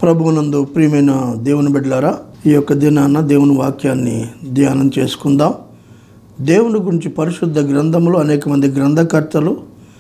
ప్రభువునందు ప్రియమైన దేవుని బిడ్డలారా ఈ యొక్క దినాన దేవుని వాక్యాన్ని ధ్యానం చేసుకుందాం దేవుని గురించి పరిశుద్ధ గ్రంథంలో అనేక మంది గ్రంథకర్తలు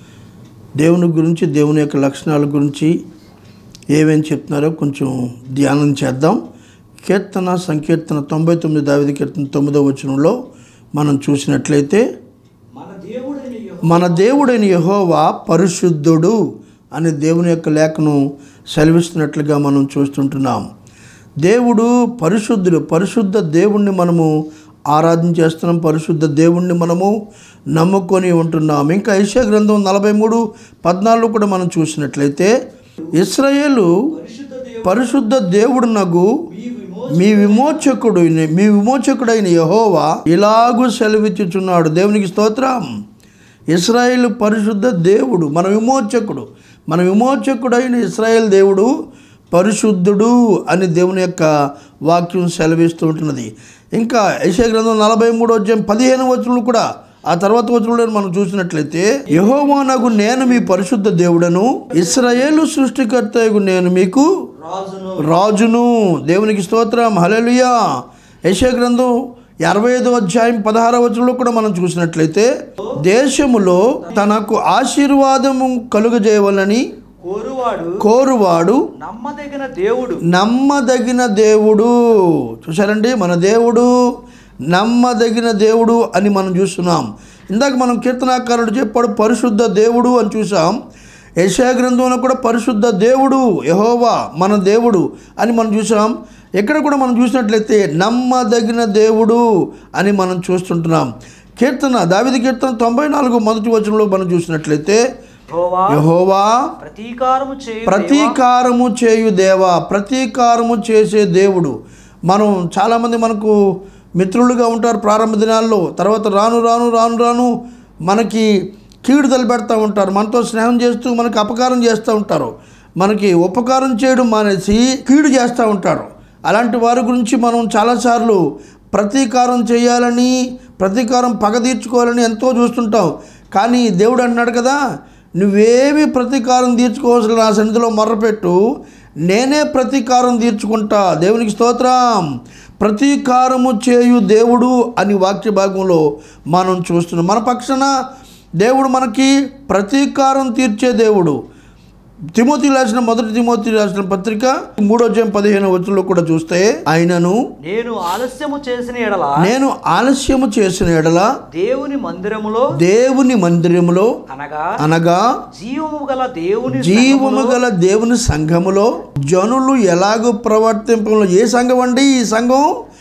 దేవుని గురించి దేవుని యొక్క లక్షణాల గురించి ఏమేం చెప్తున్నారో కొంచెం ధ్యానం చేద్దాం కీర్తన సంకీర్తన తొంభై తొమ్మిది దావిది కీర్తన తొమ్మిదో వచనంలో మనం చూసినట్లయితే మన దేవుడైన యెహోవా మన దేవుడైన యహోవా పరిశుద్ధుడు అని దేవుని యొక్క లేఖను సెలవిస్తున్నట్లుగా మనం చూస్తుంటున్నాం దేవుడు పరిశుద్ధుడు పరిశుద్ధ దేవుణ్ణి మనము ఆరాధన చేస్తున్నాం పరిశుద్ధ దేవుణ్ణి మనము నమ్ముకొని ఉంటున్నాం ఇంకా ఐశ్య గ్రంథం నలభై మూడు పద్నాలుగు కూడా మనం చూసినట్లయితే ఇస్రాయేలు పరిశుద్ధ దేవుడు పరిశుద్ధ దేవుడు నగు మీ విమో మీ విమోచకుడు మీ విమోచకుడైన యహోవా ఇలాగూ సెలవిచ్చుచున్నాడు దేవునికి స్తోత్రం ఇస్రాయేల్ పరిశుద్ధ దేవుడు మన విమోచకుడు మన విమోచకుడైన ఇస్రాయేల్ దేవుడు పరిశుద్ధుడు అని దేవుని యొక్క వాక్యం సెలవిస్తూ ఉంటున్నది ఇంకా యశ గ్రంథం నలభై మూడు అధ్యాయం పదిహేను వచనాలు కూడా ఆ తర్వాత వచనంలో మనం చూసినట్లయితే యహోవానగు నేను మీ పరిశుద్ధ దేవుడను ఇస్రాయేలు సృష్టికర్తయగు నేను మీకు రాజును రాజును దేవునికి స్తోత్రం హల్లెలూయా యెషయా గ్రంథం అరవై ఐదో అధ్యాయం పదహారవ వచనంలో కూడా మనం చూసినట్లయితే దేశములో తనకు ఆశీర్వాదము కలుగజేయవలని కోరువాడు కోరువాడు నమ్మదగిన దేవుడు నమ్మదగిన దేవుడు చూసారండి మన దేవుడు నమ్మదగిన దేవుడు అని మనం చూస్తున్నాం ఇందాక మనం కీర్తనాకారుడు చెప్పాడు పరిశుద్ధ దేవుడు అని చూసాం యశా గ్రంథంలో కూడా పరిశుద్ధ దేవుడు యహోవా మన దేవుడు అని మనం చూసాం ఎక్కడ కూడా మనం చూసినట్లయితే నమ్మదగిన దేవుడు అని మనం చూస్తుంటున్నాం కీర్తన దావిది కీర్తన తొంభై నాలుగు మొదటి వచనంలో మనం చూసినట్లయితే యెహోవా యహోవా ప్రతీకారము చేయు ప్రతీకారము చేయు దేవా ప్రతీకారము చేసే దేవుడు మనం చాలామంది మనకు మిత్రులుగా ఉంటారు ప్రారంభ దినాల్లో తర్వాత రాను రాను రాను రాను మనకి కీడు తలపెడతా ఉంటారు మనతో స్నేహం చేస్తూ మనకి అపకారం చేస్తూ ఉంటారు మనకి ఉపకారం చేయడం మానేసి కీడు చేస్తూ ఉంటారు అలాంటి వారి గురించి మనం చాలాసార్లు ప్రతీకారం చేయాలని ప్రతీకారం పగ తీర్చుకోవాలని ఎంతో చూస్తుంటాం కానీ దేవుడు అన్నాడు కదా నువ్వేమి ప్రతీకారం తీర్చుకోవాల్సిన నా సన్నిధిలో మొర్రపెట్టు నేనే ప్రతీకారం తీర్చుకుంటా దేవునికి స్తోత్రం ప్రతీకారము చేయు దేవుడు అని వాక్య భాగంలో మనం చూస్తున్నాం మన పక్షాన దేవుడు మనకి ప్రతీకారం తీర్చే దేవుడు తిమోతి రాసిన మొదటి తిమోతి రాసిన పత్రిక మూడో అధ్యాయం పదిహేను వచ్చంలో కూడా చూస్తే ఆయనను నేను ఆలస్యము చేసిన ఎడల నేను ఆలస్యము చేసిన ఎడల దేవుని మందిరములో దేవుని మందిరములో అనగా అనగా జీవము గల దేవుని జీవము గల దేవుని సంఘములో జనులు ఎలాగూ ప్రవర్తింపంలో ఏ సంఘం అండి ఈ సంఘం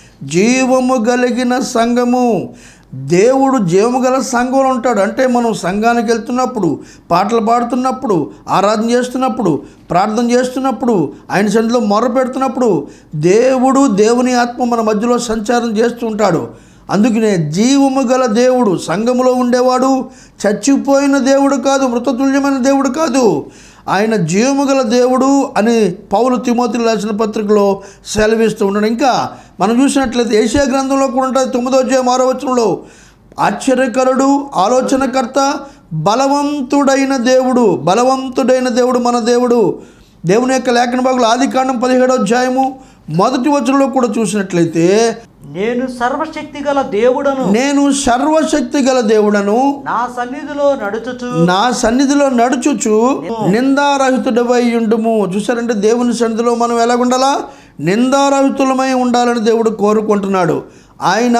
జీవము కలిగిన సంఘము దేవుడు జీవము గల సంఘంలో ఉంటాడు అంటే మనం సంఘానికి వెళ్తున్నప్పుడు పాటలు పాడుతున్నప్పుడు ఆరాధన చేస్తున్నప్పుడు ప్రార్థన చేస్తున్నప్పుడు ఆయన సన్నిధిలో మొర్ర పెడుతున్నప్పుడు దేవుడు దేవుని ఆత్మ మన మధ్యలో సంచారం చేస్తూ ఉంటాడు అందుకనే జీవము గల దేవుడు సంఘములో ఉండేవాడు చచ్చిపోయిన దేవుడు కాదు మృతతుల్యమైన దేవుడు కాదు ఆయన జీవము గల దేవుడు అని పౌలు తిమోతి రాసిన పత్రికలో సెలవిస్తూ ఉన్నాడు ఇంకా మనం చూసినట్లయితే ఏషియా గ్రంథంలో కూడా ఉంటుంది తొమ్మిదో అధ్యాయం ఆరో వచనంలో ఆశ్చర్యకరుడు ఆలోచనకర్త బలవంతుడైన దేవుడు బలవంతుడైన దేవుడు మన దేవుడు దేవుని యొక్క లేఖన భాగంలో ఆది కాండం పదిహేడో అధ్యాయము మొదటి వచనంలో కూడా చూసినట్లయితే నేను సర్వశక్తి గల దేవుడను నేను సర్వశక్తి గల దేవుడను నా సన్నిధిలో నడుచుచు నా సన్నిధిలో నడుచుచు నిందారహితుడవై ఉండుము చూసారంటే దేవుని సన్నిధిలో మనం ఎలాగుండాలా నిందారహితులమై ఉండాలని దేవుడు కోరుకుంటున్నాడు ఆయన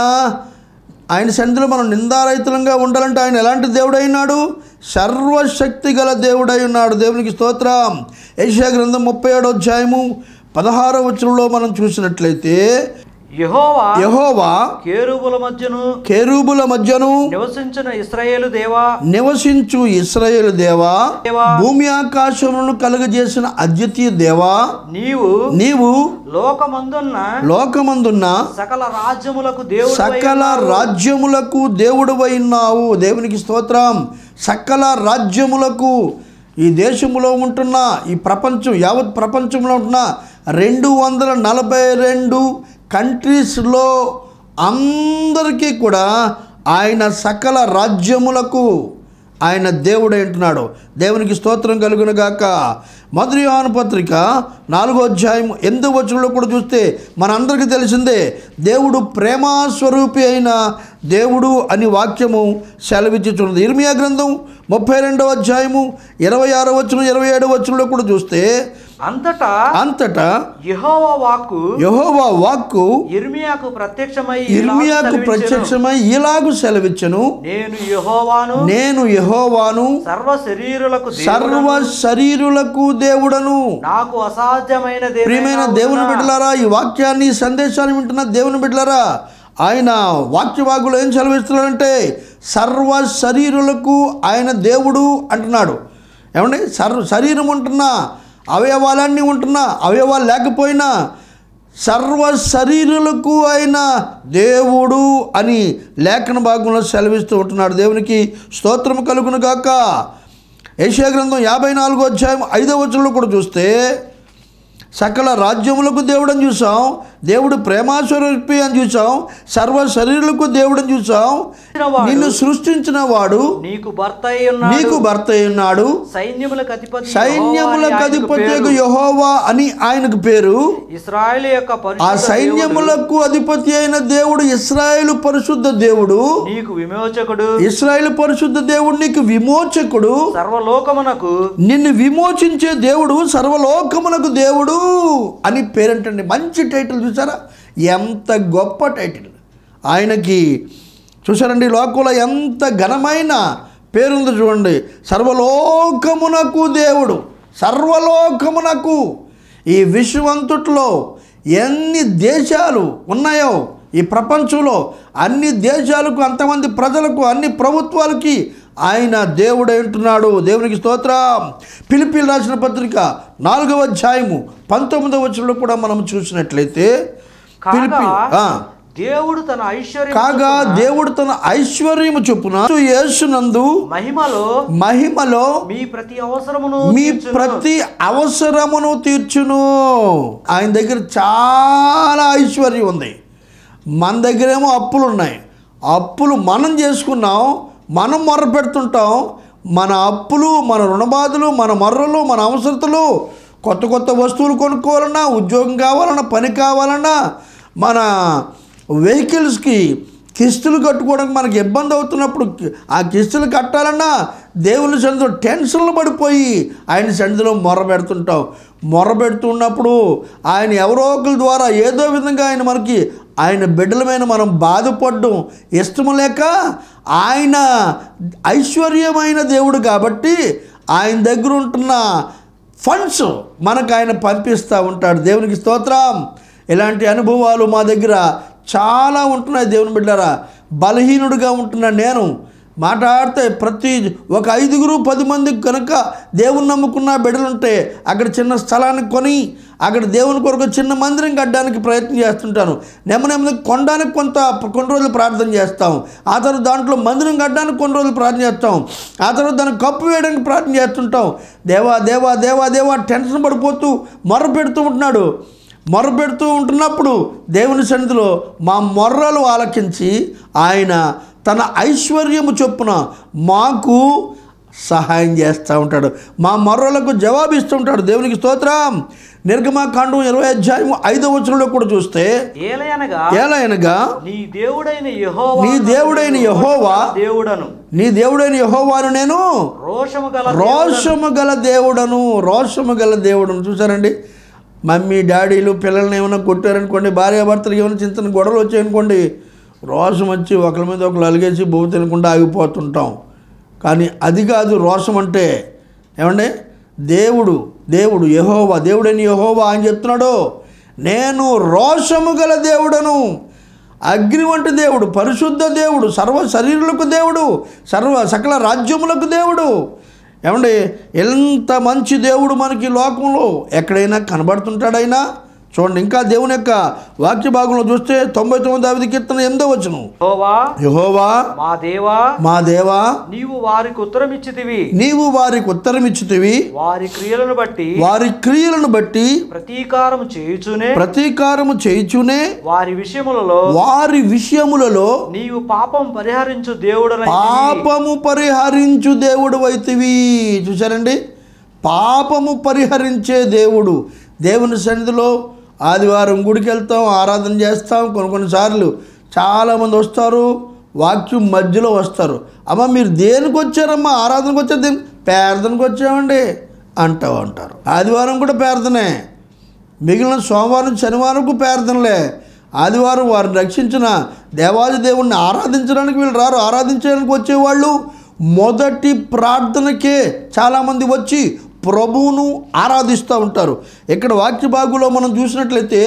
ఆయన సన్నిధిలో మనం నిందారహితులంగా ఉండాలంటే ఆయన ఎలాంటి దేవుడైనాడు సర్వశక్తి గల దేవుడై ఉన్నాడు దేవునికి స్తోత్రం ఏషియా గ్రంథం ముప్పై ఏడో అధ్యాయము పదహారో వచనంలో మనం చూసినట్లయితే యెహోవా యహోవా కేరుబుల మధ్యను కెరూబుల మధ్యను నివసించిన ఇస్రాయేలు దేవా నివసించు ఇస్రాయేల్ దేవా దేవా భూమి ఆకాశములను కలుగజేసిన అద్వితీయ దేవా నీవు నీవు లోకమందున్న లోకమందున్న సకల రాజ్యములకు దేవుడు సకల రాజ్యములకు దేవుడువై ఉన్నావు దేవునికి స్తోత్రం సకల రాజ్యములకు ఈ దేశములో ఉంటున్న ఈ ప్రపంచం యావత్ ప్రపంచంలో ఉంటున్న రెండు వందల నలభై రెండు కంట్రీస్లో అందరికీ కూడా ఆయన సకల రాజ్యములకు ఆయన దేవుడే అంటున్నాడు దేవునికి స్తోత్రం కలుగును గాక మొదటి యోహాను పత్రిక నాలుగో అధ్యాయం ఎనిమిదో వచనంలో కూడా చూస్తే మనందరికీ తెలిసిందే దేవుడు ప్రేమాస్వరూపి అయిన దేవుడు అని వాక్యము సెలవిచ్చుచున్నది ఇర్మియా గ్రంథం ముప్పై రెండవ అధ్యాయము ఇరవై ఆరో వచనం ఇరవై ఏడవ వచనంలో కూడా చూస్తే అంతటా అంతటా యెహోవా వాక్కు యెహోవా వాక్కు ఇర్మియాకు ప్రత్యక్షమై ఇలాగు ఇర్మియాకు సెలవిచ్చెను. ప్రత్యక్షమై ఇలాగు సెలవిచ్చను నేను యెహోవాను నేను యెహోవాను సర్వ శరీరులకు సర్వ దేవుడను, శరీరులకు దేవుడను నాకు అసాధ్యమైన ప్రియమైన దేవైన దేవుని ఉన్నా. బిడ్డలారా ఈ వాక్యాన్ని ఈ సందేశాన్ని వింటున్న దేవుని బిడ్డలారా ఆయన వాక్యవాగులు ఏం సెలవిస్తున్నాడంటే సర్వ శరీరులకు ఆయన దేవుడు అంటున్నాడు ఏమండి సర్వ శరీరం ఉంటున్నా అవయవాలన్నీ ఉంటున్నా అవయవాలు లేకపోయినా సర్వ శరీరులకు ఆయన దేవుడు అని లేఖన భాగంలో సెలవిస్తూ ఉంటున్నాడు దేవునికి స్తోత్రం కలుగును గాక ఏషియా గ్రంథం యాభై నాలుగో అధ్యాయం ఐదవ వచనంలో కూడా చూస్తే సకల రాజ్యములకు దేవుడని చూసాం దేవుడు ప్రేమాస్వరూపి అని చూసాం సర్వ శరీరులకు దేవుడని చూసాం వాడు నిన్ను సృష్టించిన వాడు నీకు భర్త అయి ఉన్నాడు నీకు భర్త అయి ఉన్నాడు సైన్యములకు అధిపతి సైన్యములకు యెహోవా అని అధిపతి ఆయనకు పేరు. యహోవా అని ఆయనకు పేరు ఇస్రాయేలు యొక్క ఆ పరిశుద్ధ దేవుడు సైన్యములకు అధిపతి అయిన దేవుడు ఇస్రాయేలు పరిశుద్ధ దేవుడు నీకు విమోచకుడు ఇస్రాయేలు పరిశుద్ధ దేవుడు నీకు విమోచకుడు సర్వలోకమునకు నిన్ను విమోచించే దేవుడు సర్వలోకమునకు దేవుడు అని పేరంటండి మంచి టైటిల్ చూసారా ఎంత గొప్ప టైటిల్ ఆయనకి చూసారండి లోకంలో ఎంత ఘనమైన పేరుంది చూడండి సర్వలోకమునకు దేవుడు సర్వలోకమునకు ఈ విశ్వంతుట్లో ఎన్ని దేశాలు ఉన్నాయో ఈ ప్రపంచంలో అన్ని దేశాలకు అంతమంది ప్రజలకు అన్ని ప్రభుత్వాలకి ఆయన దేవుడు అంటున్నాడు దేవునికి స్తోత్రం పిలిపిలు రాసిన పత్రిక నాలుగవ అధ్యాయము పంతొమ్మిదవ వచనంలో కూడా మనం చూసినట్లయితే పిలిపి కాగా ఆ, దేవుడు తన ఐశ్వర్యం కాగా దేవుడు తన ఐశ్వర్యము చొప్పున యేసునందు మహిమలో మహిమలో మీ ప్రతి అవసరమును మీ తీర్చును. ప్రతి అవసరమును తీర్చును ఆయన దగ్గర చాలా ఐశ్వర్యం ఉంది మన దగ్గరేమో అప్పులు ఉన్నాయి అప్పులు మనం చేసుకున్నాం మనం మొర్ర పెడుతుంటాం మన అప్పులు మన రుణబాధలు మన మొర్రలు మన అవసరతలు కొత్త కొత్త వస్తువులు కొనుక్కోవాలన్నా ఉద్యోగం కావాలన్నా పని కావాలన్నా మన వెహికల్స్కి కిస్తులు కట్టుకోవడానికి మనకి ఇబ్బంది అవుతున్నప్పుడు ఆ కిస్తులు కట్టాలన్నా దేవుని సన్నిధిలో టెన్షన్లు పడిపోయి ఆయన సన్నిధిలో మొర్ర పెడుతుంటాం మొర్ర పెడుతున్నప్పుడు ఆయన ఎవరో ఒకరి ద్వారా ఏదో విధంగా ఆయన మనకి ఆయన బిడ్డల మీద మనం బాధపడడం ఇష్టం లేక ఆయన ఐశ్వర్యమైన దేవుడు కాబట్టి ఆయన దగ్గర ఉంటున్న ఫండ్స్ మనకు ఆయన పంపిస్తూ ఉంటాడు దేవునికి స్తోత్రం ఇలాంటి అనుభవాలు మా దగ్గర చాలా ఉంటున్నాయి దేవుని బిడ్డారా బలహీనుడిగా ఉంటున్న నేను మాట్లాడితే ప్రతి ఒక ఐదుగురు పది మంది కనుక దేవుని నమ్ముకున్న బిడ్డలుంటే అక్కడ చిన్న స్థలాన్ని కొని అక్కడ దేవుని కొరకు చిన్న మందిరం కట్టడానికి ప్రయత్నం చేస్తుంటాను నెమ్మ నెమ్మది కొనడానికి కొంత కొన్ని రోజులు ప్రార్థన చేస్తాం ఆ తర్వాత దాంట్లో మందిరం కట్టడానికి కొన్ని రోజులు ప్రార్థన చేస్తాం ఆ తర్వాత దాన్ని కప్పు వేయడానికి ప్రార్థన చేస్తుంటాం దేవా దేవా దేవా దేవా టెన్షన్ పడిపోతూ మొర్ర పెడుతూ ఉంటున్నాడు మొర్ర పెడుతూ ఉంటున్నప్పుడు దేవుని సన్నిధిలో మా మొర్రలు ఆలకించి ఆయన తన ఐశ్వర్యము చొప్పున మాకు సహాయం చేస్తూ ఉంటాడు మా మొర్రలకు జవాబిస్తూ ఉంటాడు దేవునికి స్తోత్రం నిర్గమాకాండం ఇరవై అధ్యాయం ఐదో వచనంలో కూడా చూస్తే ఏలయనగా ఏలయనగా నీ దేవుడైన యెహోవా నీ దేవుడైన యెహోవా దేవుడను నీ దేవుడైన యహోవాను నేను రోషము గల రోషము గల దేవుడను రోషము గల దేవుడను చూసారండి మమ్మీ డాడీలు పిల్లల్ని ఏమైనా కొట్టారనుకోండి భార్యాభర్తలు ఏమైనా చిన్న చిన్న గొడవలు వచ్చాయనుకోండి రోషం వచ్చి ఒకరి మీద ఒకరు అలిగేసి బొవ్వు తినకుండా ఆగిపోతుంటాం కానీ అది కాదు రోషం అంటే ఏమండి దేవుడు దేవుడు యహోవా దేవుడని యహోవా అని చెప్తున్నాడు నేను రోషము గల దేవుడను అగ్ని వంటి దేవుడు పరిశుద్ధ దేవుడు సర్వ శరీరులకు దేవుడు సర్వ సకల రాజ్యములకు దేవుడు ఏమండి ఎంత మంచి దేవుడు మనకి లోకంలో ఎక్కడైనా కనబడుతుంటాడైనా చూడండి ఇంకా దేవుని యొక్క వాక్య భాగంలో చూస్తే తొంభై తొమ్మిది అవిధి కీర్తన ఎనిమిదో వచ్చును యెహోవా యహోవా మా దేవా మా దేవా నీవు వారికి ఉత్తరం ఇచ్చితివి నీవు వారికి ఉత్తరం ఇచ్చితివి వారి క్రియలను బట్టి వారి క్రియలను బట్టి ప్రతీకారం చేయుచునే ప్రతీకారము చేయుచునే వారి విషయములలో వారి విషయములలో నీవు పాపం పరిహరించు దేవుడనై పాపము పరిహరించు దేవుడు వైతివి చూసారండి పాపము పరిహరించే దేవుడు దేవుని సన్నిధిలో ఆదివారం గుడికి వెళ్తాం ఆరాధన చేస్తాం కొన్ని కొన్నిసార్లు చాలామంది వస్తారు వాక్యం మధ్యలో వస్తారు అమ్మ మీరు దేనికి వచ్చారమ్మా ఆరాధనకు వచ్చారు దేని ప్రార్థనకు వచ్చామండి అంటూ ఉంటారు ఆదివారం కూడా ప్రార్థనే మిగిలిన సోమవారం శనివారంకు ప్రార్థనలే ఆదివారం వారిని రక్షించిన దేవాది దేవుణ్ణి ఆరాధించడానికి వీళ్ళు రారు ఆరాధించడానికి వచ్చేవాళ్ళు మొదటి ప్రార్థనకే చాలామంది వచ్చి ప్రభువును ఆరాధిస్తూ ఉంటారు ఇక్కడ వాక్య భాగులో మనం చూసినట్లయితే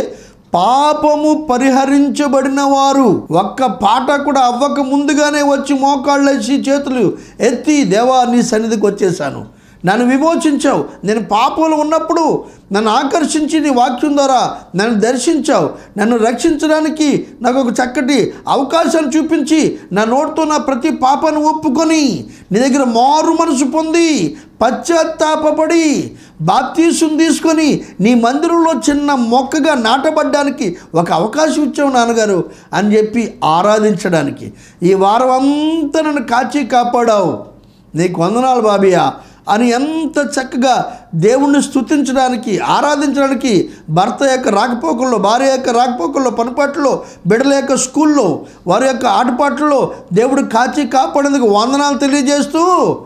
పాపము పరిహరించబడిన వారు ఒక్క పాట కూడా అవ్వక ముందుగానే వచ్చి మోకాళ్ళేసి చేతులు ఎత్తి దేవా నీ సన్నిధికి వచ్చేసాను నన్ను విమోచించావు నేను పాపంలో ఉన్నప్పుడు నన్ను ఆకర్షించి నీ వాక్యం ద్వారా నన్ను దర్శించావు నన్ను రక్షించడానికి నాకు ఒక చక్కటి అవకాశాన్ని చూపించి నా నోటితో నా ప్రతి పాపాన్ని ఒప్పుకొని నీ దగ్గర మారు మనసు పొంది పశ్చాత్తాపడి బాప్తీసం తీసుకొని నీ మందిరంలో చిన్న మొక్కగా నాటబడ్డానికి ఒక అవకాశం ఇచ్చావు నాన్నగారు అని చెప్పి ఆరాధించడానికి ఈ వారం అంతా నన్ను కాచి కాపాడావు నీకు వందనాలు బాబియా అని ఎంత చక్కగా దేవుణ్ణి స్తుతించడానికి ఆరాధించడానికి భర్త యొక్క రాకపోకల్లో భార్య యొక్క రాకపోకల్లో పనిపాట్లో బిడ్డల యొక్క స్కూల్లో వారి యొక్క ఆటపాట్లలో దేవుడు కాచి కాపాడేందుకు వందనాలు తెలియజేస్తూ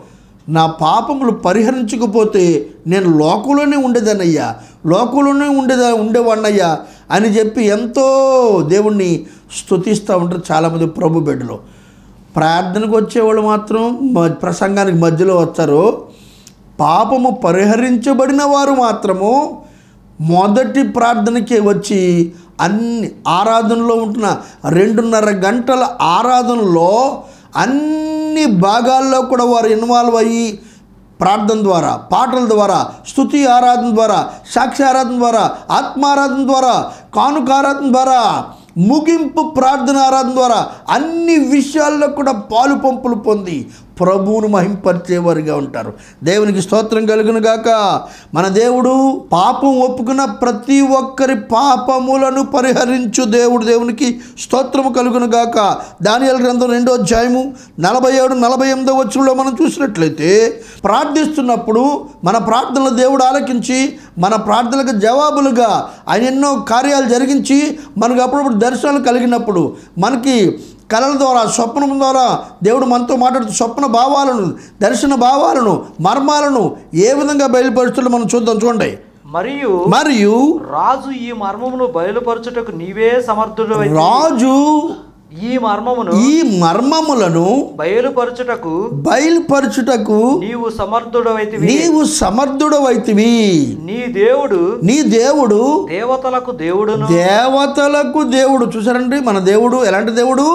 నా పాపములు పరిహరించకపోతే నేను లోకంలోనే ఉండేదానయ్యా లోకంలోనే ఉండేదా ఉండేవాడినయ్యా అని చెప్పి ఎంతో దేవుణ్ణి స్తుతిస్తూ ఉంటారు చాలామంది ప్రభు బిడ్డలు ప్రార్థనకు వచ్చేవాళ్ళు మాత్రం మ- ప్రసంగానికి మధ్యలో వస్తారు పాపము పరిహరించబడిన వారు మాత్రము మొదటి ప్రార్థనకే వచ్చి అన్ని ఆరాధనలో ఉంటున్న రెండున్నర గంటల ఆరాధనలో అన్ని భాగాల్లో కూడా వారు ఇన్వాల్వ్ అయ్యి ప్రార్థన ద్వారా పాటల ద్వారా స్తుతి ఆరాధన ద్వారా సాక్షి ఆరాధన ద్వారా ఆత్మారాధన ద్వారా కానుక ఆరాధన ద్వారా ముగింపు ప్రార్థన ఆరాధన ద్వారా అన్ని విషయాల్లో కూడా పాలు పంపులు పొంది ప్రభువును మహింపరిచేవారుగా ఉంటారు దేవునికి స్తోత్రం కలుగును గాక మన దేవుడు పాపం ఒప్పుకున్న ప్రతి ఒక్కరి పాపములను పరిహరించు దేవుడు దేవునికి స్తోత్రము కలుగును గాక దానియల గ్రంథం రెండో అధ్యాయము నలభై ఏడు నలభై ఎనిమిదో వచ్చంలో మనం చూసినట్లయితే ప్రార్థిస్తున్నప్పుడు మన ప్రార్థనలు దేవుడు ఆలకించి మన ప్రార్థనలకు జవాబులుగా ఆయన ఎన్నో కార్యాలు జరిగించి మనకు అప్పుడప్పుడు దర్శనాలు కలిగినప్పుడు మనకి కళల ద్వారా స్వప్నం ద్వారా దేవుడు మనతో మాట్లాడుతూ స్వప్న భావాలను దర్శన భావాలను మర్మాలను ఏ విధంగా బయలుపరుస్తుందో మనం చూద్దాం చూడండి మరియు మరియు రాజు ఈ మర్మమును బయలుపరచుటకు నీవే సమర్థుడు రాజు ఈ మర్మమును ఈ మర్మములను బయలుపరచుటకు బయలుపరచుటకు నీవు సమర్థుడవైతివి నీవు సమర్థుడవైతివి నీ దేవుడు నీ దేవుడు దేవతలకు దేవుడును దేవతలకు దేవుడు చూసారండి మన దేవుడు ఎలాంటి దేవుడు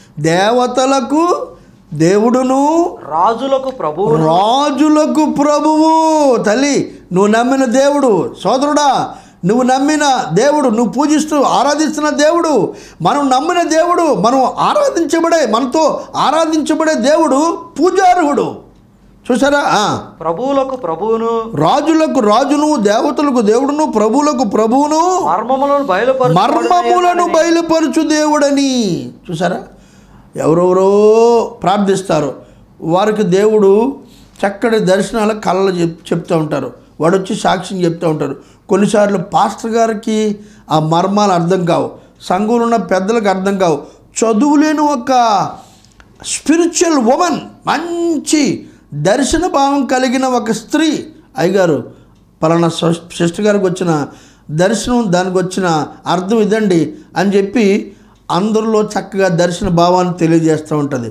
దేవతలకు దేవుడును రాజులకు ప్రభువు రాజులకు ప్రభువు తల్లి నువ్వు నమ్మిన దేవుడు సోదరుడా నువ్వు నమ్మిన దేవుడు నువ్వు పూజిస్తూ ఆరాధిస్తున్న దేవుడు మనం నమ్మిన దేవుడు మనం ఆరాధించబడే మనతో ఆరాధించబడే దేవుడు పూజార్హుడు చూసారా ఆ. ప్రభువులకు ప్రభువును రాజులకు రాజును దేవతలకు దేవుడును ప్రభువులకు ప్రభువును మర్మములను బయలుపరచు మర్మములను బయలుపరచు దేవుడని చూసారా ఎవరెవరో ప్రార్థిస్తారు వారికి దేవుడు చక్కటి దర్శనాల కళలు చెప్ చెప్తూ ఉంటారు వాడు వచ్చి సాక్ష్యం చెప్తూ ఉంటారు కొన్నిసార్లు పాస్టర్ గారికి ఆ మర్మాలు అర్థం కావు సంఘంలో ఉన్న పెద్దలకు అర్థం కావు చదువులేని ఒక స్పిరిచువల్ ఉమెన్ మంచి దర్శన భావం కలిగిన ఒక స్త్రీ అయ్యగారు పలానా సస్- సిస్టర్ గారికి వచ్చిన దర్శనం దానికి వచ్చిన అర్థం ఇదండి అని చెప్పి అందరిలో చక్కగా దర్శన భావాన్ని తెలియజేస్తూ ఉంటుంది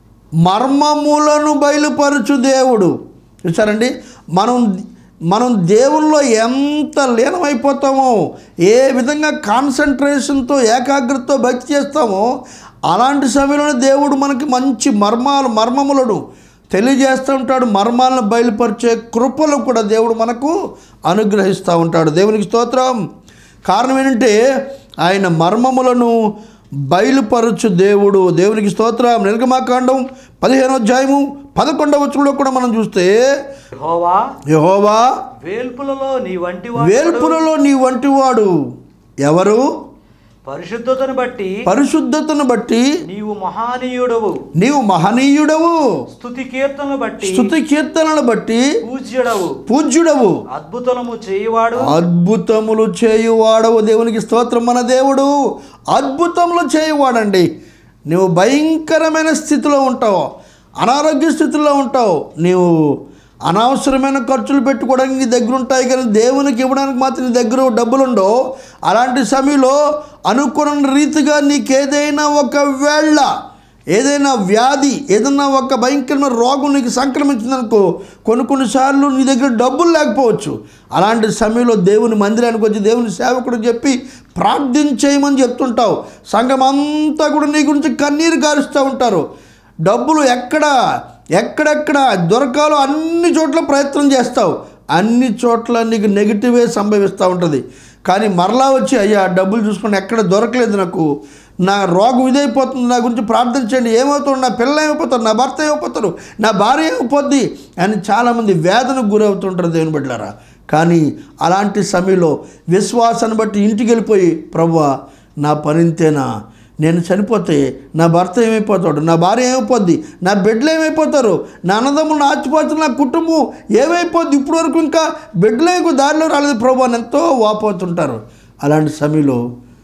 మర్మములను బయలుపరచు దేవుడు చూసారండి మనం మనం దేవుల్లో ఎంత లీనమైపోతామో ఏ విధంగా కాన్సన్ట్రేషన్తో ఏకాగ్రతతో భక్తి చేస్తామో అలాంటి సమయంలో దేవుడు మనకి మంచి మర్మాలు మర్మములను తెలియజేస్తూ ఉంటాడు మర్మాలను బయలుపరిచే కృపలు కూడా దేవుడు మనకు అనుగ్రహిస్తూ ఉంటాడు దేవునికి స్తోత్రం కారణం ఏంటంటే ఆయన మర్మములను బయలుపరచు దేవుడు దేవునికి స్తోత్రం నిర్గమాకాండం పదిహేనో అధ్యాయము పదకొండవ వచనంలో కూడా మనం చూస్తే యెహోవా యహోవా వేల్పులలో నీ వంటి వాడు వేల్పులలో నీ వంటివాడు ఎవరు పరిశుద్ధతను బట్టి పరిశుద్ధతను బట్టి నీవు మహానీయుడవు నీవు మహనీయుడవు స్తుతి కీర్తనను బట్టి స్థుతి కీర్తనను బట్టి పూజ్యుడవు పూజ్యుడవు అద్భుతము చేయువాడు అద్భుతములు చేయువాడవు దేవునికి స్తోత్రం మన దేవుడు అద్భుతములు చేయువాడండి నువ్వు భయంకరమైన స్థితిలో ఉంటావు అనారోగ్య స్థితిలో ఉంటావు నీవు అనవసరమైన ఖర్చులు పెట్టుకోవడానికి నీ దగ్గర ఉంటాయి కానీ దేవునికి ఇవ్వడానికి మాత్రం నీ దగ్గర డబ్బులు ఉండవు అలాంటి సమయంలో అనుకున్న రీతిగా నీకేదైనా ఒక వేళ ఏదైనా వ్యాధి ఏదైనా ఒక భయంకరమైన రోగం నీకు సంక్రమించిందనుకో కొన్ని కొన్నిసార్లు నీ దగ్గర డబ్బులు లేకపోవచ్చు అలాంటి సమయంలో దేవుని మందిరానికి వచ్చి దేవుని సేవకుడు చెప్పి ప్రార్థించేయమని చెప్తుంటావు సంఘం అంతా కూడా నీ గురించి కన్నీరు గారుస్తూ ఉంటారు డబ్బులు ఎక్కడ ఎక్కడెక్కడ దొరకాలో అన్ని చోట్ల ప్రయత్నం చేస్తావు అన్ని చోట్ల నీకు నెగిటివే సంభవిస్తూ ఉంటుంది కానీ మరలా వచ్చి అయ్యా డబ్బులు చూసుకొని ఎక్కడ దొరకలేదు నాకు నా రోగం ఇదైపోతుంది నా గురించి ప్రార్థన చేయండి ఏమవుతుంది నా పిల్లలు ఏమైపోతారు నా భర్త ఏమైపోతారు నా భార్య ఏమైపోద్ది అని చాలామంది వేదనకు గురవుతుంటారు దేవుని బిడ్డలారా కానీ అలాంటి సమయంలో విశ్వాసాన్ని బట్టి ఇంటికి వెళ్ళిపోయి ప్రభువా నా పనింతేనా నేను చనిపోతే నా భర్త ఏమైపోతాడు నా భార్య ఏమైపోద్ది నా బిడ్డలు ఏమైపోతారు నా అన్నదమ్ములు నా ఆచిపోతారు నా కుటుంబం ఏమైపోద్ది ఇప్పటి వరకు ఇంకా బిడ్డలకు దారిలో రాలేదు ప్రభు అని ఎంతో వాపోతుంటారు అలాంటి సమయంలో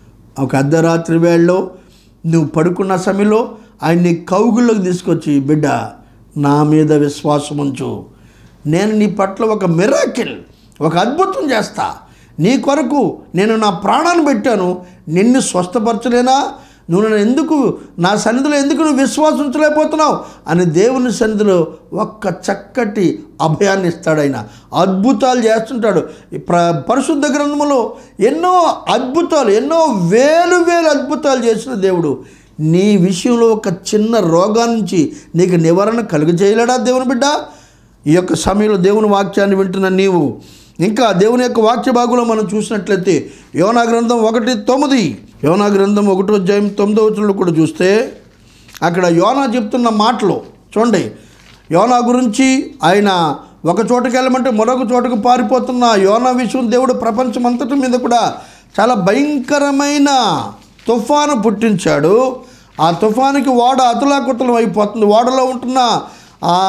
ఒక అర్ధరాత్రి వేళలో నువ్వు పడుకున్న సమయంలో ఆయన్ని కౌగుల్లోకి తీసుకొచ్చి బిడ్డ నా మీద విశ్వాసం ఉంచు నేను నీ పట్ల ఒక మిరాకిల్ ఒక అద్భుతం చేస్తా నీ కొరకు నేను నా ప్రాణాన్ని పెట్టాను నిన్ను స్వస్థపరచలేనా నువ్వు నన్ను ఎందుకు నా సన్నిధిలో ఎందుకు నువ్వు విశ్వాసం ఉంచలేకపోతున్నావు అని దేవుని సన్నిధిలో ఒక్క చక్కటి అభయాన్ని ఇస్తాడు ఆయన అద్భుతాలు చేస్తుంటాడు ఈ ప్ర పరిశుద్ధ గ్రంథములో ఎన్నో అద్భుతాలు ఎన్నో వేలు వేలు అద్భుతాలు చేసిన దేవుడు నీ విషయంలో ఒక చిన్న రోగాన్ని నుంచి నీకు నివారణ కలుగజేయలేడా దేవుని బిడ్డ ఈ యొక్క సమయంలో దేవుని వాక్యాన్ని వింటున్న నీవు ఇంకా దేవుని యొక్క వాక్య భాగంలో మనం చూసినట్లయితే యోనా గ్రంథం ఒకటి తొమ్మిది యోనా గ్రంథం ఒకటో అధ్యాయం తొమ్మిదో వచనంలో కూడా చూస్తే అక్కడ యోనా చెప్తున్న మాటలు చూడండి యోనా గురించి ఆయన ఒక చోటకి వెళ్ళమంటే మరొక చోటకు పారిపోతున్న యోనా విషయం దేవుడు ప్రపంచం అంతటి మీద కూడా చాలా భయంకరమైన తుఫాను పుట్టించాడు ఆ తుఫానుకి ఓడ అతులాకుతలం అయిపోతుంది ఓడలో ఉంటున్న ఆ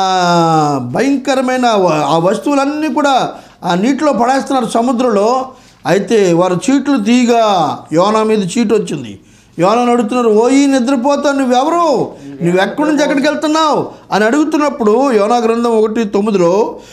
భయంకరమైన వ- ఆ వస్తువులన్నీ కూడా ఆ నీటిలో పడేస్తున్నారు సముద్రంలో అయితే వారు చీట్లు తీగా యోనా మీద చీటు వచ్చింది యోనాను అడుగుతున్నారు ఓయి నిద్రపోతా నువ్వెవరు నువ్వు ఎక్కడి నుంచి ఎక్కడికి వెళ్తున్నావు అని అడుగుతున్నప్పుడు యోనా గ్రంథం ఒకటి తొమ్మిదిలో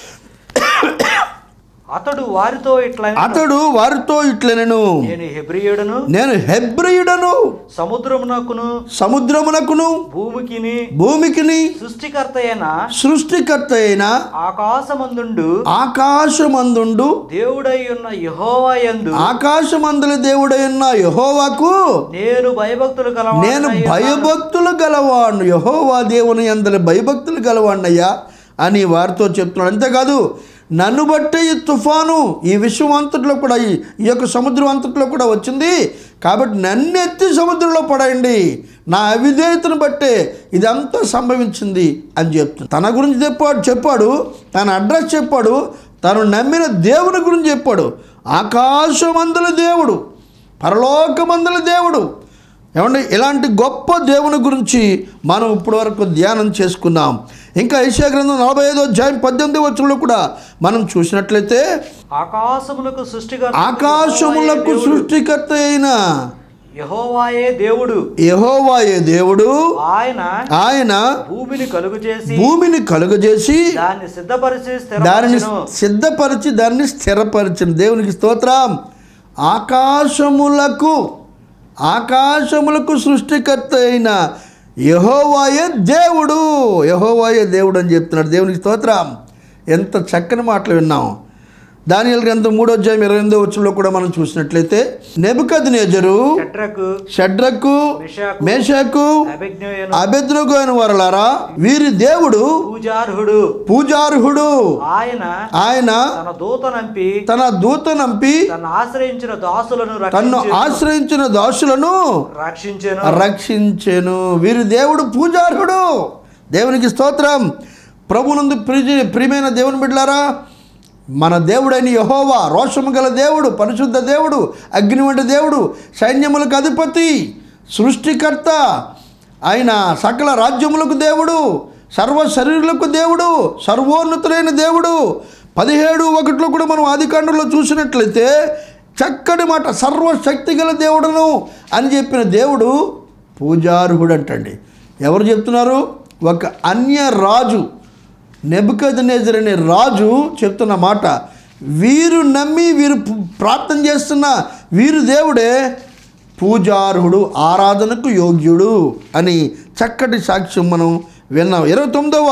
అతడు వారితో ఇట్లా అతడు వారితో ఇట్లనెను నేను హెబ్రియుడను నేను హెబ్రియుడను సముద్రమునకును సముద్రమునకును భూమికిని భూమికిని సృష్టికర్త అయిన సృష్టికర్త అయిన ఆకాశమందుండు ఆకాశమందుండు దేవుడై ఉన్న యెహోవా యందు ఆకాశమందుల దేవుడైన యహోవాకు నేను భయభక్తులు నేను కలవాడనై ఉన్నాను. భయభక్తులు గలవాడు యహోవా దేవుని అందరి భయభక్తులు గలవాడినయ్యా అని వారితో చెప్తున్నాడు అంతేకాదు నన్ను బట్టే ఈ తుఫాను ఈ విశ్వం అంతట్లో కూడా ఈ ఈ యొక్క సముద్రం అంతట్లో కూడా వచ్చింది కాబట్టి నన్ను ఎత్తి సముద్రంలో పడేయండి నా అవిధేయతను బట్టే ఇదంతా సంభవించింది అని చెప్తుంది తన గురించి చెప్పాడు చెప్పాడు తన అడ్రస్ చెప్పాడు తను నమ్మిన దేవుని గురించి చెప్పాడు ఆకాశమందుల దేవుడు పరలోకమందుల దేవుడు ఏమండి ఇలాంటి గొప్ప దేవుని గురించి మనం ఇప్పటివరకు ధ్యానం చేసుకున్నాం ఇంకా ఐషా గ్రంథం నలభై ఐదో అధ్యాయం పద్దెనిమిది వచ్చంలో కూడా మనం చూసినట్లయితే ఆకాశములకు సృష్టికర్త ఆకాశములకు సృష్టికర్త అయిన యెహోవాయే దేవుడు యహోవాయే దేవుడు ఆయన ఆయన భూమిని కలుగు చేసి భూమిని కలుగజేసి దాన్ని సిద్ధపరిచి దానిని స్థిరపరచును సిద్ధపరిచి దాన్ని స్థిరపరిచిన దేవునికి స్తోత్రం ఆకాశములకు ఆకాశములకు సృష్టికర్త అయిన యహోవాయే దేవుడు యహోవాయే దేవుడు అని చెప్తున్నాడు దేవునికి స్తోత్రం ఎంత చక్కని మాటలు విన్నాం దానియల్ గ్రంథం మూడో అధ్యాయం ఇరవై ఎనిమిదో వచ్చంలో కూడా మనం చూసినట్లయితే నెబుకద్ నేజరు షడ్రకు షడ్రకు మిషాకు మేషకు అభిజ్ఞయను అభెద్రకు అయిన వారలారా వీరి దేవుడు పూజార్హుడు పూజార్హుడు ఆయన ఆయన తన దూతనంపి తన దూత నంపి తను ఆశ్రయించిన దాసులను తన్ను రక్షించెను. ఆశ్రయించిన దాసులను రక్షించెను రక్షించెను వీరి దేవుడు పూజార్హుడు దేవునికి స్తోత్రం ప్రభునందు ప్రియ ప్రియమైన దేవుని బిడ్డలారా మన దేవుడైన యహోవా రోషము గల దేవుడు పరిశుద్ధ దేవుడు అగ్ని వంటి దేవుడు సైన్యములకు అధిపతి సృష్టికర్త ఆయన సకల రాజ్యములకు దేవుడు సర్వ శరీరులకు దేవుడు సర్వోన్నతులైన దేవుడు పదిహేడు ఒకటిలో కూడా మనం ఆదికాండంలో చూసినట్లయితే చక్కటి మాట సర్వశక్తి గల దేవుడును అని చెప్పిన దేవుడు పూజార్హుడు అంటండి ఎవరు చెప్తున్నారు ఒక అన్య రాజు నెబుకద్నేజర్ అనే రాజు చెప్తున్న మాట వీరు నమ్మి వీరు పు- ప్రార్థన చేస్తున్న వీరు దేవుడే పూజార్హుడు ఆరాధనకు యోగ్యుడు అని చక్కటి సాక్ష్యం మనం విన్నాం ఇరవై తొమ్మిదవ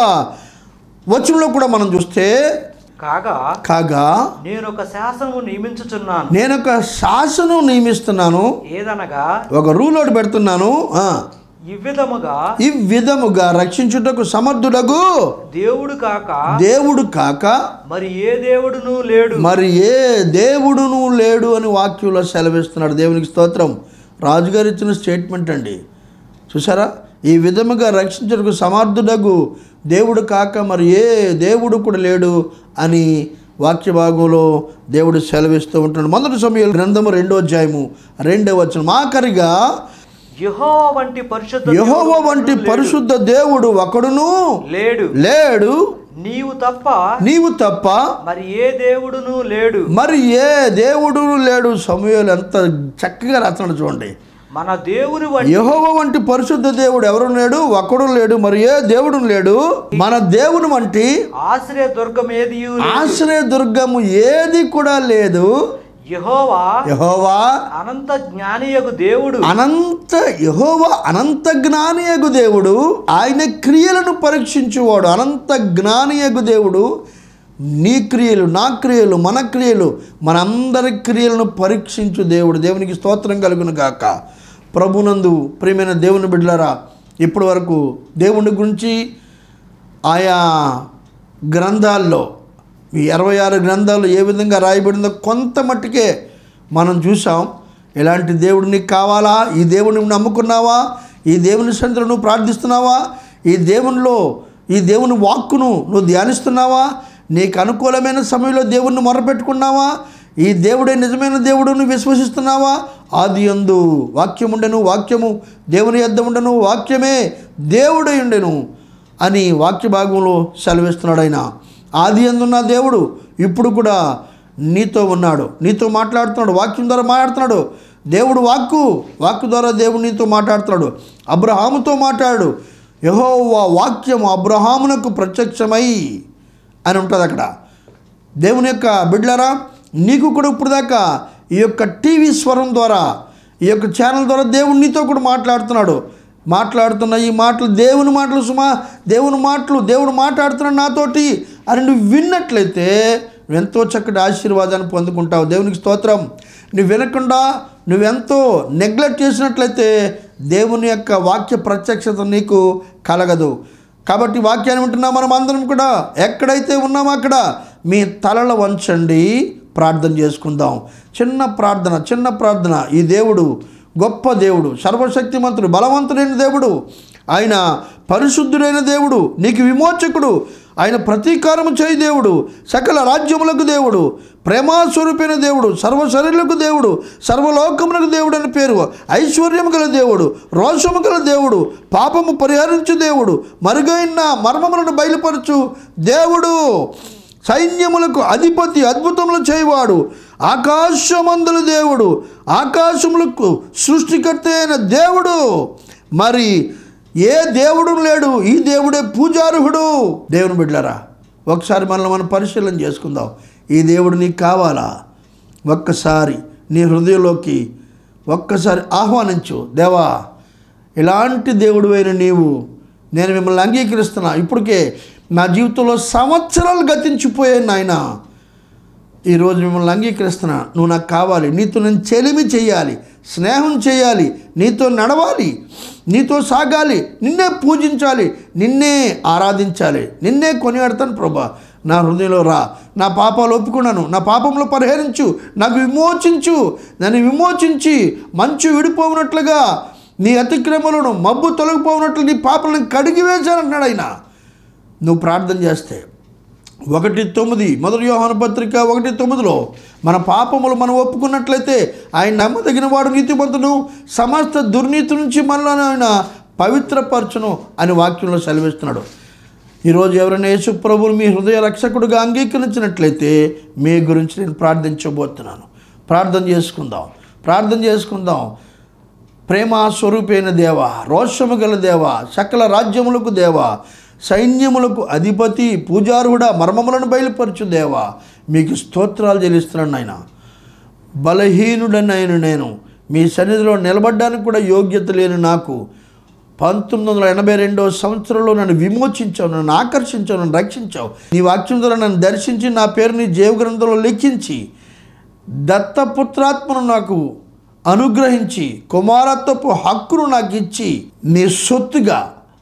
వచనంలో కూడా మనం చూస్తే కాగా కాగా నేను ఒక శాసనము నియమించుచున్నాను నేను ఒక శాసనం నియమిస్తున్నాను ఏదనగా ఒక రూల్ ఒకటి పెడుతున్నాను ఆ, ఇవ్విధముగా ఈ విధముగా రక్షించుటకు సమర్థుడగు దేవుడు కాక దేవుడు కాక మరి ఏ దేవుడును లేడు మరి ఏ దేవుడును లేడు అని వాక్యంలో సెలవిస్తున్నాడు దేవునికి స్తోత్రం రాజుగారు ఇచ్చిన స్టేట్మెంట్ అండి చూసారా ఈ విధముగా రక్షించడానికి సమర్థుడగు దేవుడు కాక మరి ఏ దేవుడు కూడా లేడు అని వాక్య భాగంలో దేవుడు సెలవిస్తూ ఉంటున్నాడు మొదటి సమయం గ్రంథము రెండో అధ్యాయము రెండో వచనం ఆఖరిగా యెహోవా వంటి పరిశుద్ధ యెహోవా దేవుడు వంటి లేడు. పరిశుద్ధ దేవుడు ఒకడును లేడు లేడు నీవు తప్ప నీవు తప్ప మరి ఏ దేవుడును లేడు మరి ఏ దేవుడు లేడు సమయాలు ఎంత చక్కగా రాస్తున్నాడు చూడండి మన దేవుని వంటి యెహోవా వంటి పరిశుద్ధ దేవుడు ఎవరు లేడు ఒకడు లేడు మరి ఏ దేవుడు లేడు మన దేవుని వంటి ఆశ్రయ దుర్గం ఏదియు ఆశ్రయ దుర్గము ఏది కూడా లేదు యెహోవా యెహోవా అనంత జ్ఞానియగు దేవుడు అనంత యెహోవా అనంత జ్ఞానియగు దేవుడు ఆయన క్రియలను పరీక్షించువాడు అనంత జ్ఞానియగు దేవుడు నీ క్రియలు నా క్రియలు మన క్రియలు మనందరి క్రియలను పరీక్షించు దేవుడు దేవునికి స్తోత్రం కలుగును గాక ప్రభునందు ప్రియమైన దేవుని బిడ్డలారా ఇప్పటి వరకు దేవుని గురించి ఆయా గ్రంథాల్లో ఈ ఇరవై ఆరు గ్రంథాలు ఏ విధంగా రాయబడిందో కొంత మట్టుకే మనం చూసాం ఇలాంటి దేవుడు నీకు కావాలా ఈ దేవుని నువ్వు నమ్ముకున్నావా ఈ దేవుని సంతలో నువ్వు ప్రార్థిస్తున్నావా ఈ దేవునిలో ఈ దేవుని వాక్కును నువ్వు ధ్యానిస్తున్నావా నీకు అనుకూలమైన సమయంలో దేవుణ్ణి మొరపెట్టుకున్నావా ఈ దేవుడే నిజమైన దేవుడు నువ్వు విశ్వసిస్తున్నావా ఆది అందు వాక్యముండెను వాక్యము దేవుని యొద్ద ఉండను వాక్యమే దేవుడై ఉండెను అని వాక్య భాగంలో సెలవిస్తున్నాడు ఆయన ఆది అందున్న దేవుడు ఇప్పుడు కూడా నీతో ఉన్నాడు నీతో మాట్లాడుతున్నాడు వాక్యం ద్వారా మాట్లాడుతున్నాడు దేవుడు వాక్కు వాక్కు ద్వారా దేవుడు నీతో మాట్లాడుతున్నాడు అబ్రహాముతో మాట్లాడు యెహోవా వాక్యం అబ్రహామునకు ప్రత్యక్షమై అని ఉంటుంది అక్కడ దేవుని యొక్క బిడ్డలారా నీకు కూడా ఇప్పుడు దాకా ఈ యొక్క టీవీ స్వరం ద్వారా ఈ యొక్క ఛానల్ ద్వారా దేవుడు నీతో కూడా మాట్లాడుతున్నాడు మాట్లాడుతున్న ఈ మాటలు దేవుని మాటలు సుమా దేవుని మాటలు దేవుడు మాట్లాడుతున్నాడు నాతోటి అని నువ్వు విన్నట్లయితే నువ్వెంతో చక్కటి ఆశీర్వాదాన్ని పొందుకుంటావు దేవునికి స్తోత్రం నువ్వు వినకుండా నువ్వెంతో నెగ్లెక్ట్ చేసినట్లయితే దేవుని యొక్క వాక్య ప్రత్యక్షత నీకు కలగదు కాబట్టి వాక్యాన్ని వింటున్నా మనం అందరం కూడా ఎక్కడైతే ఉన్నామో అక్కడ మీ తలలు వంచండి ప్రార్థన చేసుకుందాం చిన్న ప్రార్థన చిన్న ప్రార్థన ఈ దేవుడు గొప్ప దేవుడు సర్వశక్తిమంతుడు బలవంతుడైన దేవుడు ఆయన పరిశుద్ధుడైన దేవుడు నీకు విమోచకుడు ఆయన ప్రతీకారము చేయి దేవుడు సకల రాజ్యములకు దేవుడు ప్రేమాస్వరూపైన దేవుడు సర్వశరీరులకు దేవుడు సర్వలోకములకు దేవుడు అని పేరు ఐశ్వర్యము గల దేవుడు రోషము గల దేవుడు పాపము పరిహరించు దేవుడు మరుగైన మర్మములను బయలుపరచు దేవుడు సైన్యములకు అధిపతి అద్భుతములు చేయవాడు ఆకాశమందుల దేవుడు ఆకాశములకు సృష్టికర్త అయిన దేవుడు మరి ఏ దేవుడు లేడు ఈ దేవుడే పూజార్హుడు దేవుని బిడ్డలారా ఒకసారి మనల్ని మనం పరిశీలన చేసుకుందాం ఈ దేవుడు నీకు కావాలా ఒక్కసారి నీ హృదయంలోకి ఒక్కసారి ఆహ్వానించు దేవా ఇలాంటి దేవుడు అయిన నీవు నేను మిమ్మల్ని అంగీకరిస్తున్నా ఇప్పటికే నా జీవితంలో సంవత్సరాలు గతించిపోయాను నాయన ఈరోజు మిమ్మల్ని అంగీకరిస్తున్నా నువ్వు నాకు కావాలి నీతో నేను చెలిమి చేయాలి స్నేహం చేయాలి నీతో నడవాలి నీతో సాగాలి నిన్నే పూజించాలి నిన్నే ఆరాధించాలి నిన్నే కొనియాడతాను ప్రభా నా హృదయంలో రా నా పాపాలు ఒప్పుకున్నాను నా పాపంలో పరిహరించు నాకు విమోచించు నన్ను విమోచించి మంచు విడిపోవునట్లుగా నీ అతిక్రమలను మబ్బు తొలగిపోవునట్లు నీ పాపలను కడిగివేశానంటున్నాడు ఆయన నువ్వు ప్రార్థన చేస్తే ఒకటి తొమ్మిది మొదటి యోహాను పత్రిక ఒకటి తొమ్మిదిలో మన పాపములు మనం ఒప్పుకున్నట్లయితే ఆయన నమ్మదగిన వాడు నీతిమంతుడు సమస్త దుర్నీతి నుంచి మనల్ని ఆయన పవిత్రపరచును అని వాక్యంలో సెలవిస్తున్నాడు ఈరోజు ఎవరైనా యేసు ప్రభువుని మీ హృదయ రక్షకుడుగా అంగీకరించినట్లయితే మీ గురించి నేను ప్రార్థించబోతున్నాను ప్రార్థన చేసుకుందాం ప్రార్థన చేసుకుందాం ప్రేమ స్వరూపైన దేవ రోషము గల దేవ సకల రాజ్యములకు దేవ సైన్యములకు అధిపతి పూజారుడా మర్మములను బయలుపరచు దేవ మీకు స్తోత్రాలు చెల్లిస్తున్నాను నాయన బలహీనుడనైన నేను మీ సన్నిధిలో నిలబడ్డానికి కూడా యోగ్యత లేని నాకు పంతొమ్మిది వందల ఎనభై రెండవ సంవత్సరంలో నన్ను విమోచించావు నన్ను ఆకర్షించావు నన్ను రక్షించావు నీ వాక్యం ద్వారా నన్ను దర్శించి నా పేరుని జీవగ్రంథంలో లిఖించి దత్తపుత్రాత్మను నాకు అనుగ్రహించి కుమారత్వపు హక్కును నాకు ఇచ్చి నీ సొత్తుగా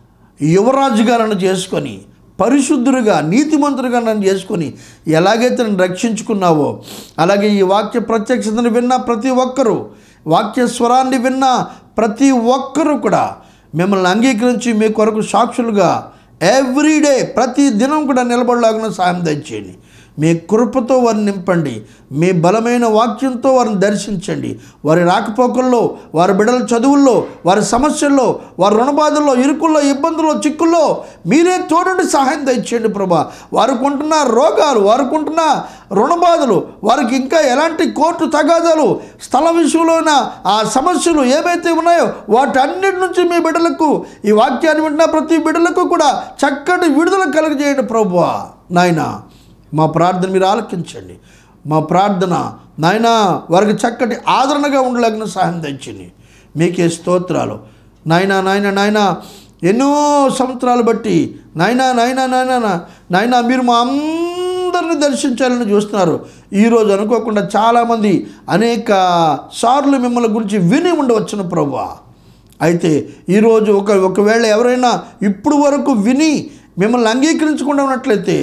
యువరాజుగా నన్ను చేసుకొని పరిశుద్ధుడిగా నీతిమంతుడిగా నన్ను చేసుకొని ఎలాగైతే నన్ను రక్షించుకున్నావో అలాగే ఈ వాక్య ప్రత్యక్షతను విన్న ప్రతి ఒక్కరూ వాక్య స్వరాన్ని విన్న ప్రతి ఒక్కరూ కూడా మిమ్మల్ని అంగీకరించి మీ కొరకు సాక్షులుగా ఎవ్రీడే ప్రతి దినం కూడా నిలబడలాగిన సాయం దయచేయండి మీ కృపతో వారిని నింపండి మీ బలమైన వాక్యంతో వారిని దర్శించండి వారి రాకపోకల్లో వారి బిడ్డల చదువుల్లో వారి సమస్యల్లో వారి రుణబాధల్లో ఇరుకుల్లో ఇబ్బందుల్లో చిక్కుల్లో మీరే తోడుండి సహాయం దయచేయండి ప్రభా వారికి ఉంటున్న రోగాలు వారికి ఉంటున్న రుణబాధలు వారికి ఇంకా ఎలాంటి కోర్టు తగాదాలు స్థల విషయంలోన ఆ సమస్యలు ఏవైతే ఉన్నాయో వాటన్నిటి నుంచి మీ బిడ్డలకు ఈ వాక్యాన్ని వింటున్న ప్రతి బిడ్డలకు కూడా చక్కటి విడుదల కలుగజేయండి ప్రభువా నాయనా మా ప్రార్థన మీరు ఆలకించండి మా ప్రార్థన నాయన వారికి చక్కటి ఆదరణగా ఉండలేగిన సహాయం తెచ్చింది మీకే స్తోత్రాలు నాయన నాయన నాయన ఎన్నో సంవత్సరాలు బట్టి నాయన నాయన నాయన నాయన మీరు మా అందరిని దర్శించాలని చూస్తున్నారు ఈరోజు అనుకోకుండా చాలామంది అనేక సార్లు మిమ్మల్ని గురించి విని ఉండవచ్చును ప్రభా అయితే ఈరోజు ఒక ఒకవేళ ఎవరైనా ఇప్పుడు వరకు విని మిమ్మల్ని అంగీకరించకుండా ఉన్నట్లయితే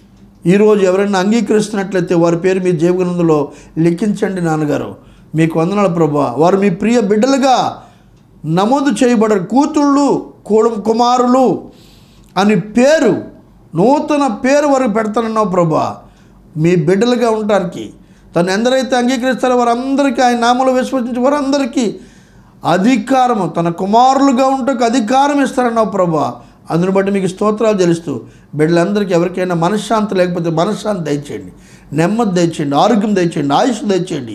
ఈరోజు ఎవరైనా అంగీకరిస్తున్నట్లయితే వారి పేరు మీ జీవగ్రంథంలో లిఖించండి నాన్నగారు మీకు వందనాలు ప్రభా వారు మీ ప్రియ బిడ్డలుగా నమోదు చేయబడరు కూతుళ్ళు కూడం కుమారులు అని పేరు నూతన పేరు వారికి పెడతానన్నావు ప్రభా మీ బిడ్డలుగా ఉండటానికి తను ఎందరైతే అంగీకరిస్తారో వారందరికీ ఆయన నామంలో విశ్వసించి వారందరికీ అధికారము తన కుమారులుగా ఉంటకు అధికారం ఇస్తారన్నావు ప్రభా అందుని బట్టి మీకు స్తోత్రాలు తెలుస్తూ బిడ్డలందరికీ ఎవరికైనా మనశ్శాంతి లేకపోతే మనశ్శాంతి దయచేయండి నెమ్మది దయచేయండి ఆరోగ్యం దయచేయండి ఆయుష్ దయచేయండి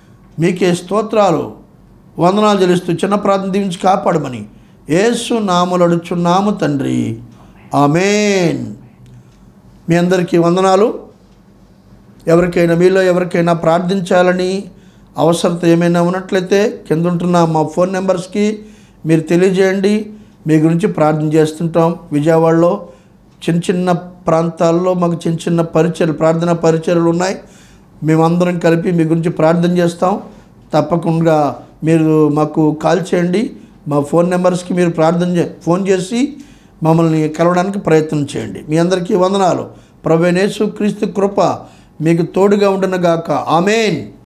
మీకే స్తోత్రాలు వందనాలు చెల్లిస్తూ చిన్న ప్రార్థన దీవించి కాపాడమని యేసు నామలడుచున్నాము తండ్రి ఆమెన్ మీ అందరికీ వందనాలు ఎవరికైనా మీలో ఎవరికైనా ప్రార్థించాలని అవసరత ఏమైనా ఉన్నట్లయితే కింద ఉంటున్న మా ఫోన్ నెంబర్స్కి మీరు తెలియజేయండి మీ గురించి ప్రార్థన చేస్తుంటాం విజయవాడలో చిన్న చిన్న ప్రాంతాల్లో మాకు చిన్న చిన్న పరిచయలు ప్రార్థన పరిచయలు ఉన్నాయి మేమందరం కలిపి మీ గురించి ప్రార్థన చేస్తాం తప్పకుండా మీరు మాకు కాల్ చేయండి మా ఫోన్ నెంబర్స్కి మీరు ప్రార్థన చే ఫోన్ చేసి మమ్మల్ని కలవడానికి ప్రయత్నం చేయండి మీ అందరికీ వందనాలు ప్రభు యేసు క్రీస్తు కృప మీకు తోడుగా ఉండనుగాక ఆమెన్